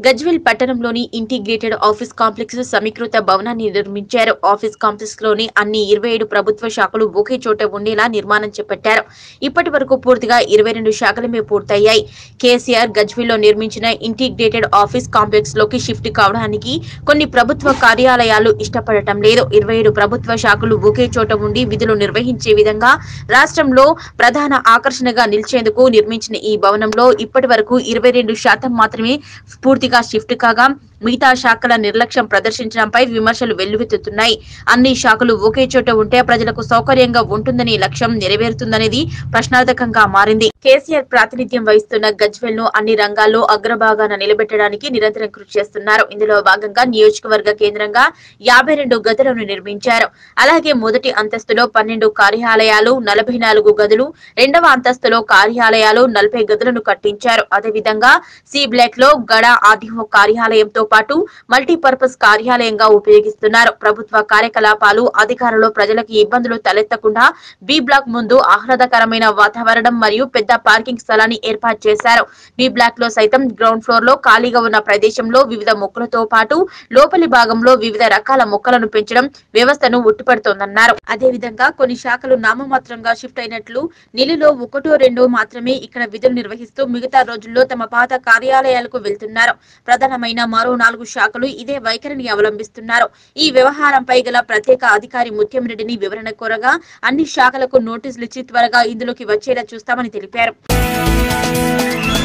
గజ్వెల్ పట్టణంలోని integrated office complex సమీకృత భవనాన్ని నిర్మించారు ఆఫీస్ కాంప్లెక్స్ లోని అన్ని ఇరవై ఏడు ప్రభుత్వ శాఖలు ఒకే చోట ఉండేలా నిర్మాణం చేపట్టారు ఇప్పటి వరకు పూర్తిగా ఇరవై రెండు శాఖలమే పూర్తయ్యాయి కేసీఆర్ గజ్వెల్ లో నిర్మించిన ఇంటిగ్రేటెడ్ ఆఫీస్ కాంప్లెక్స్ లోకి షిఫ్ట్ కావడానికి కొన్ని ప్రభుత్వ కార్యాలయాలు ఇష్టపడటం లేదు ఇరవై ఏడు ప్రభుత్వ శాఖలు ఒకే చోట ఉండి విధులు నిర్వహించే విధంగా రాష్ట్రంలో ప్రధాన ఆకర్షణగా నిలిచేందుకు నిర్మించిన ఈ భవనంలో ఇప్పటి వరకు ఇరవై రెండు శాతం మాత్రమే పూర్తిగా షిఫ్ట్ కాగా మిగతా శాఖల నిర్లక్ష్యం ప్రదర్శించడంపై విమర్శలు వెల్లువెత్తుతున్నాయి అన్ని శాఖలు ఒకే చోట ఉంటే ప్రజలకు సౌకర్యంగా ఉంటుందని లక్ష్యం నెరవేరుతుందనేది ప్రశ్నార్థకంగా మారింది కేసీఆర్ ప్రాతినిధ్యం వహిస్తున్న గజ్వెల్ ను అన్ని రంగాల్లో అగ్రభాగాన నిలబెట్టడానికి నిరంతరం కృషి చేస్తున్నారు ఇందులో భాగంగా నియోజకవర్గ కేంద్రంగా యాభై రెండు గదులను నిర్మించారు అలాగే మొదటి అంతస్తులో పన్నెండు కార్యాలయాలు నలభై నాలుగు గదులు రెండవ అంతస్తులో కార్యాలయాలు నలభై గదులను కట్టించారు అదేవిధంగా సి బ్లాక్ లో గడ ఆర్డీఓ కార్యాలయంతో పాటు మల్టీపర్పస్ కార్యాలయంగా ఉపయోగిస్తున్నారు ప్రభుత్వ కార్యకలాపాలు అధికారులు ప్రజలకు ఇబ్బందులు తలెత్తకుండా బి బ్లాక్ ముందు ఆహ్లాదకరమైన వాతావరణం మరియు పెద్ద పార్కింగ్ స్థలాన్ని ఏర్పాటు చేశారు బి బ్లాక్ లో సైతం గ్రౌండ్ ఫ్లోర్ లో ఖాళీగా ఉన్న ప్రదేశంలో వివిధ మొక్కలతో పాటు లోపలి భాగంలో వివిధ రకాల మొక్కలను పెంచడం వ్యవస్థను ఉట్టిపడుతోందన్నారు అదేవిధంగా కొన్ని శాఖలు నామమాత్రంగా షిఫ్ట్ అయినట్లు నెలలో ఒకటో రెండో మాత్రమే ఇక్కడ విధులు నిర్వహిస్తూ మిగతా రోజుల్లో తమ పాత కార్యాలయాలకు వెళ్తున్నారు ప్రధానమైన మరో నాలుగు శాఖలు ఇదే వైఖరిని అవలంబిస్తున్నారు ఈ వ్యవహారంపై గల ప్రత్యేక అధికారి ముత్యంరెడ్డిని వివరణ కోరగా అన్ని శాఖలకు నోటీసులు ఇచ్చి త్వరగా ఇందులోకి వచ్చేలా చూస్తామని తెలిపారు